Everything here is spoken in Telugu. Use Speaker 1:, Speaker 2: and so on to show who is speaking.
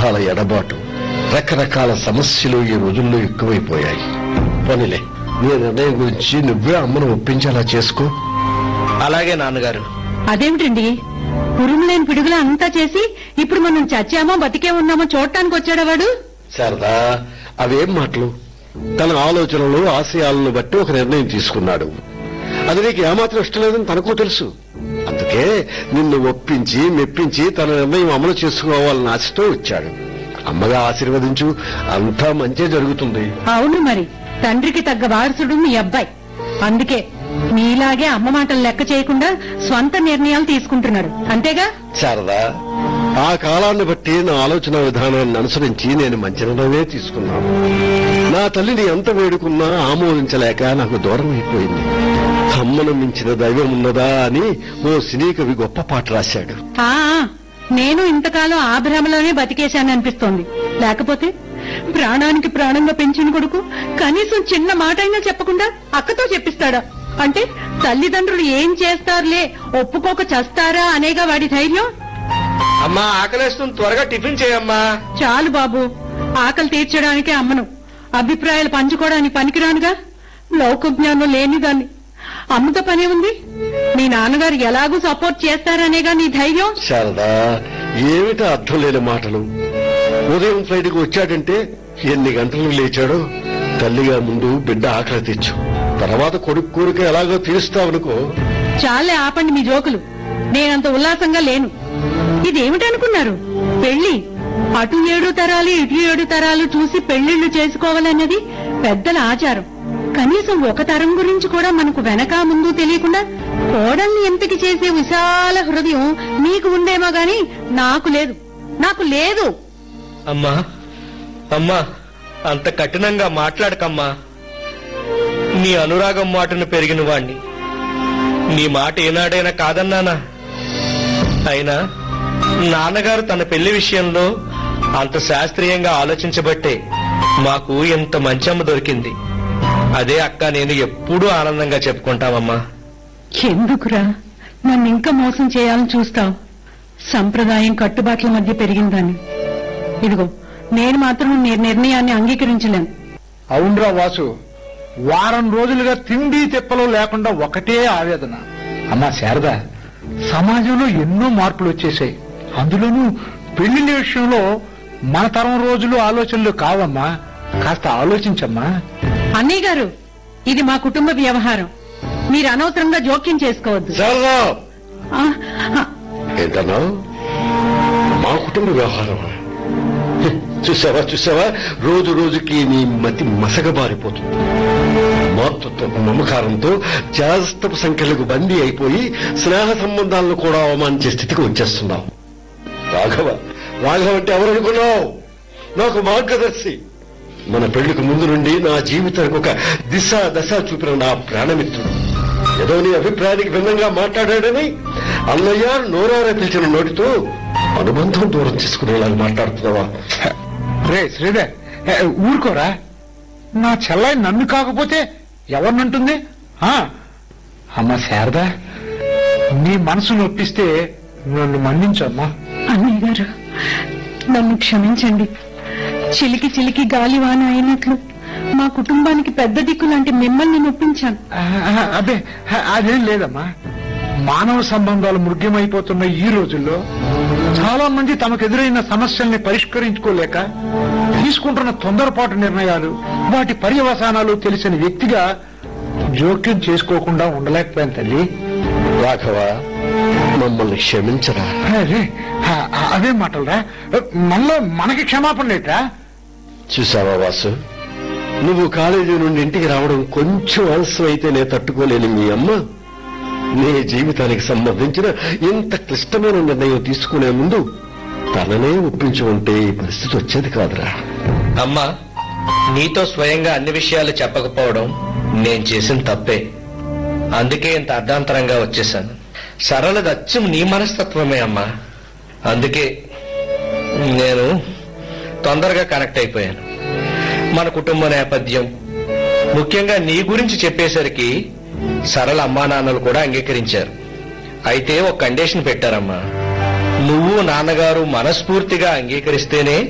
Speaker 1: సంబంధాల ఎడబాటు రకరకాల సమస్యలు ఈ రోజుల్లో ఎక్కువైపోయాయి పోనీలే నీ నిర్ణయం గురించి నువ్వే అమ్మను ఒప్పించేలా చేసుకో
Speaker 2: అలాగే నాన్నగారు
Speaker 3: అదేమిటండి ఉరుములేని పిడుగులా అంతా చేసి ఇప్పుడు మనం చచ్చామో బతికే ఉన్నామో చూడటానికి వచ్చాడా వాడు
Speaker 1: శారదా అవేం మాటలు తన ఆలోచనలు ఆశయాలను బట్టి ఒక నిర్ణయం తీసుకున్నాడు అది నీకు ఏమాత్రం ఇష్టం లేదని తనకు తెలుసు అందుకే నిన్ను ఒప్పించి మెప్పించి తన నిర్ణయం అమలు చేసుకోవాలని ఆశతో వచ్చాడు అమ్మగా ఆశీర్వదించు అంతా మంచే జరుగుతుంది
Speaker 3: అవును మరి తండ్రికి తగ్గ వారసుడు మీ అబ్బాయి అందుకే మీలాగే అమ్మ మాటలు లెక్క చేయకుండా స్వంత నిర్ణయాలు తీసుకుంటున్నాడు అంతేగా
Speaker 1: శారదా ఆ కాలాన్ని బట్టి నా ఆలోచన విధానాన్ని అనుసరించి నేను మంచి నిర్ణయమే తీసుకున్నాను నా తల్లిని ఎంత వేడుకున్నా ఆమోదించలేక నాకు దూరం అయిపోయింది అమ్మను మించిన దైవం ఉన్నదా అని ఓ సినీ కవి గొప్ప పాట రాశాడు
Speaker 3: ఆ నేను ఇంతకాలం ఆ భ్రమలోనే బతికేశాను అనిపిస్తోంది లేకపోతే ప్రాణానికి ప్రాణంగా పెంచిన కొడుకు కనీసం చిన్న మాట అయినా చెప్పకుండా అక్కతో చెప్పిస్తాడా అంటే తల్లిదండ్రులు ఏం చేస్తారులే ఒప్పుకోక చస్తారా అనేగా వాడి ధైర్యం
Speaker 2: అమ్మా ఆకలేస్తుంది త్వరగా టిఫిన్ చేయమ్మా
Speaker 3: చాలు బాబు ఆకలి తీర్చడానికే అమ్మను అభిప్రాయాలు పంచుకోవడానికి పనికిరానుగా లోక జ్ఞానం లేనిదాన్ని అమ్మతో పని ఉంది మీ నాన్నగారు ఎలాగూ సపోర్ట్ చేస్తారనేగా నీ ధైర్యం
Speaker 1: శారదా ఏమిటా అర్థం లేని మాటలు ఉదయం ఫ్లైట్కి వచ్చాడంటే ఎన్ని గంటలకు లేచాడో తల్లిగా ముందు బిడ్డ ఆకలి తెచ్చు తర్వాత కొడుకు కోరిక ఎలాగో తీరుస్తావనుకో
Speaker 3: చాలే ఆపండి మీ జోకులు నేనంత ఉల్లాసంగా లేను ఇదేమిటనుకున్నారు పెళ్లి అటు ఏడు తరాలు ఇటు ఏడు తరాలు చూసి పెళ్లిళ్లు చేసుకోవాలన్నది పెద్దల ఆచారం కనీసం ఒక తరం గురించి కూడా మనకు వెనక ముందు తెలియకుండా కోడల్ని ఎంపిక చేసే విశాల హృదయం నీకు ఉందేమో గాని నాకు లేదు నాకు లేదు
Speaker 2: అమ్మా అమ్మా అంత కఠినంగా మాట్లాడకమ్మా నీ అనురాగం మాటను పెరిగిన వాణ్ణి నీ మాట ఏనాడైనా కాదన్నానా అయినా నాన్నగారు తన పెళ్లి విషయంలో అంత శాస్త్రీయంగా ఆలోచించబట్టే మాకు ఇంత మంచి అమ్మ దొరికింది అదే అక్క నేను ఎప్పుడూ ఆనందంగా చెప్పుకుంటామమ్మా
Speaker 3: ఎందుకురా నన్ను ఇంకా మోసం చేయాలని చూస్తావు సంప్రదాయం కట్టుబాట్ల మధ్య పెరిగిందని ఇదిగో నేను మాత్రం నీ నిర్ణయాన్ని అంగీకరించలేను
Speaker 4: అవునరా వాసు వారం రోజులుగా తిండి తిప్పలు లేకుండా ఒకటే ఆవేదన అమ్మా శారద సమాజంలో ఎన్నో మార్పులు వచ్చేసాయి అందులోనూ పెళ్లిళ్ళ విషయంలో మన తరం రోజులు ఆలోచనలు కావమ్మా కాస్త ఆలోచించమ్మా
Speaker 3: అన్నయ్య గారు ఇది మా కుటుంబ వ్యవహారం మీరు అనవసరంగా జోక్యం చేసుకోవద్దు
Speaker 1: శారదా
Speaker 3: ఆ, ఆ,
Speaker 1: ఏంటన్నా మా కుటుంబ వ్యవహారం చూసావా చూసావా రోజు రోజుకి నీ మతి మసగబారిపోతుంది మాతృత్వపు మమకారంతో జాస్తపు సంఖ్యలకు బందీ అయిపోయి స్నేహ సంబంధాలను కూడా అవమానించే స్థితికి వచ్చేస్తున్నావు రాఘవ రాఘవ అంటే ఎవరనుకున్నావు నాకు మార్గదర్శి మన పెళ్లికి ముందు నుండి నా జీవితానికి ఒక దిశ దశ చూపిన నా ప్రాణమిత్రుడు ఏదో నీ అభిప్రాయానికి భిన్నంగా మాట్లాడాడని అన్నయ్య నోరారా పిలిచిన నోటితో అనుబంధం దూరం చేసుకునేలా మాట్లాడుతున్నావా
Speaker 4: రే శ్రీధర్ ఏ, ఊరుకోరా నా చెల్లాయి నన్ను కాకపోతే ఎవరినంటుంది ఆ, అమ్మా శారద నీ మనసు నొప్పిస్తే నన్ను మన్నించమ్మా
Speaker 3: అన్నయ్య గారు నన్ను క్షమించండి చిలికి చిలికి గాలివాన అయినట్లు మా కుటుంబానికి పెద్ద దిక్కు లాంటి మిమ్మల్ని నొప్పించాను
Speaker 4: ఆ, ఆ, అబ్బే ఆ, అదేం లేదమ్మా మానవ సంబంధాలు మృగ్యమైపోతున్న ఈ రోజుల్లో చాలా మంది తమకు ఎదురైన సమస్యల్ని పరిష్కరించుకోలేక తీసుకుంటున్న తొందరపాటు నిర్ణయాలు వాటి పర్యవసానాలు తెలిసిన వ్యక్తిగా జోక్యం చేసుకోకుండా ఉండలేకపోయాను తల్లి
Speaker 1: రాఘవ మమ్మల్ని క్షమించరా
Speaker 4: అరే, ఆ, ఆ, అదేం మాటలరా మనలో మనకి క్షమాపణ లేట్రా
Speaker 1: చూసావా వాసు నువ్వు కాలేజీ నుండి ఇంటికి రావడం కొంచెం ఆలస్యం అయితే నేను తట్టుకోలేని మీ అమ్మ నీ జీవితానికి సంబంధించిన ఇంత క్లిష్టమైన నిర్ణయం తీసుకునే ముందు తననే ఒప్పించి ఉంటే ఈ పరిస్థితి వచ్చేది కాదురా
Speaker 2: అమ్మా నీతో స్వయంగా అన్ని విషయాలు చెప్పకపోవడం నేను చేసిన తప్పే అందుకే ఇంత అర్ధాంతరంగా వచ్చేసాను సరళది అచ్చం నీ మనస్తత్వమే అమ్మా అందుకే నేను తొందరగా కనెక్ట్ అయిపోయాను మన కుటుంబ నేపథ్యం ముఖ్యంగా నీ గురించి చెప్పేసరికి సరళ అమ్మా నాన్నలు కూడా అంగీకరించారు అయితే ఒక కండిషన్ పెట్టారమ్మా నువ్వు నాన్నగారు మనస్ఫూర్తిగా అంగీకరిస్తేనే